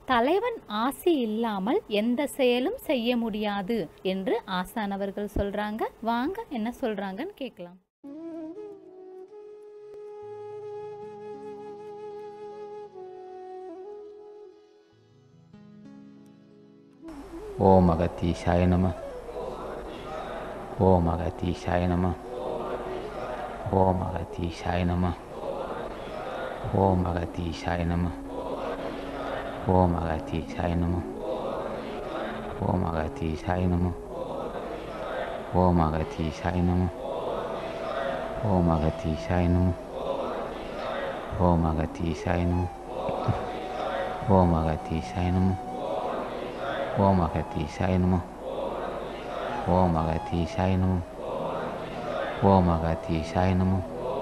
தலைவன் ஆசி இல்லாமல் எந்த செயலும் செய்ய முடியாது என்று ஆசான் அவர்கள் சொல்றாங்க வாங்க என்ன சொல்றாங்கன்னு கேட்கலாம் ஓம் அகத்தீசாய நம ஓம் அகத்தீசாய நம ஓம் அகத்தீசாய நம ஓம் அகத்தீசாய நம ஓம் அகத்தீசாய நம ஓம் அகத்தீசாய நம ஓம் அகத்தீசாய நம ஓம் அகத்தீசாய நம ஓம் அகத்தீசாய நம ஓம் அகத்தீசாய நம ஓம் அகத்தீசாய நம ஓம் அகத்தீசாய நம ஓம் அகத்தீசாய நம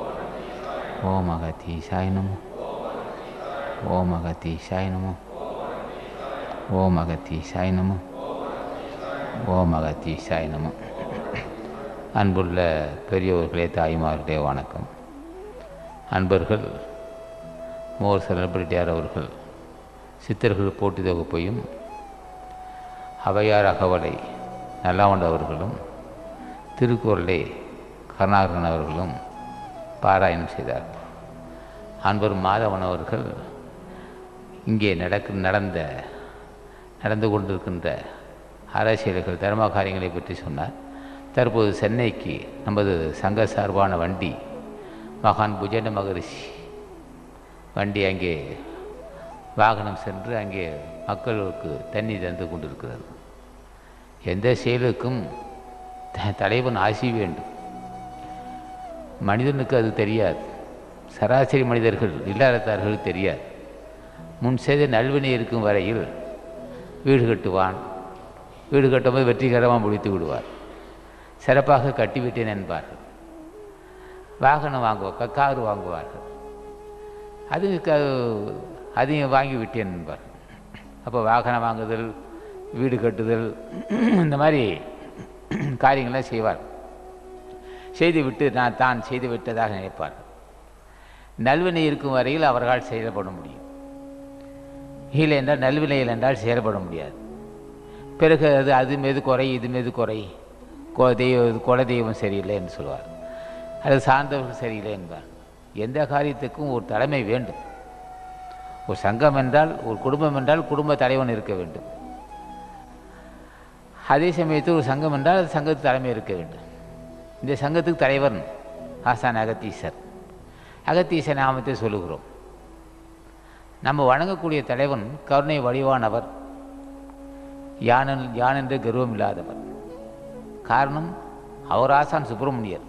ஓம் அகத்தீசாய நம ஓம் அகத்தீசாய நம ஓம் அகத்தீசாய நம ஓம் அகத்தீசாய நம அன்புள்ள பெரியவர்களே தாய்மார்களே வணக்கம் அன்பர்கள் மோர் செலிபிரிட்டியார் அவர்கள் சித்தர்கள் போட்டி தொகுப்பையும் அவையார் அகவலை நல்லாவண்ட அவர்களும் திருக்குறளை கருணாகரன் அவர்களும் பாராயணம் செய்தார் அன்பர் மாதவன் அவர்கள் இங்கே நடக்க நடந்த நடந்து கொண்டிருக்கின்ற அரசியல்கள் தர்ம காரியங்களை பற்றி சொன்னார் தற்போது சென்னைக்கு நமது சங்க சார்பான வண்டி மகான் புஜன மகரிஷி வண்டி அங்கே வாகனம் சென்று அங்கே மக்களுக்கு தண்ணி தந்து கொண்டிருக்கிறது எந்த செயலுக்கும் த- தலைவன் ஆசி வேண்டும் மனிதனுக்கு அது தெரியாது சராசரி மனிதர்கள் இல்லாதத்தார்கள் தெரியாது முன் செய்த நல்வினை இருக்கும் வரையில் வீடு கட்டுவான் வீடு கட்டும்போது வெற்றிகரமாக முடித்து விடுவார் சிறப்பாக கட்டிவிட்டேன் என்பார்கள் வாகனம் வாங்குவார் கார் வாங்குவார்கள் அது க அதையும் வாங்கி விட்டேன் என்பார் அப்போ வாகனம் வாங்குதல் வீடு கட்டுதல் இந்த மாதிரி காரியங்கள்லாம் செய்வார் செய்துவிட்டு நான் தான் செய்து விட்டதாக நினைப்பார் நல்வினை இருக்கும் வரையில் அவர்களால் செயல்பட முடியும் இல்லை என்றால் நல்வினையில் என்றால் செயல்பட முடியாது பிறகு அது அது மீது குறை இது மீது குறை கொ தெய்வ குல தெய்வம் சரியில்லை என்று சொல்வார் அது சார்ந்தவர்கள் சரியில்லை என்பார் எந்த காரியத்துக்கும் ஒரு தலைமை வேண்டும் ஒரு சங்கம் என்றால் ஒரு குடும்பம் என்றால் குடும்ப தலைவன் இருக்க வேண்டும் அதே சமயத்தில் ஒரு சங்கம் என்றால் அது சங்கத்துக்கு தலைமை இருக்க வேண்டும் இந்த சங்கத்துக்கு தலைவன் ஆசான் அகத்தீசர் அகத்தீசர் நாமத்தை சொல்லுகிறோம் நம்ம வணங்கக்கூடிய தலைவன் கருணை வடிவானவர் யானன் யான் என்ற கர்வம் இல்லாதவர் காரணம் அவர் ஆசான் சுப்பிரமணியர்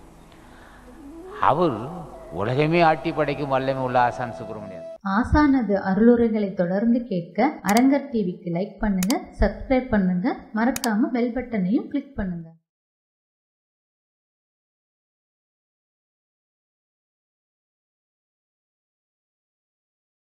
அவர் உலகமே ஆட்டி படைக்கும் வல்லமை உள்ள ஆசான் சுப்பிரமணியர் ஆசானது அருளுரைகளை தொடர்ந்து கேட்க அரங்கர் டிவிக்கு லைக் பண்ணுங்க சப்ஸ்கிரைப் பண்ணுங்க மறக்காம பெல் பட்டனையும் கிளிக் பண்ணுங்க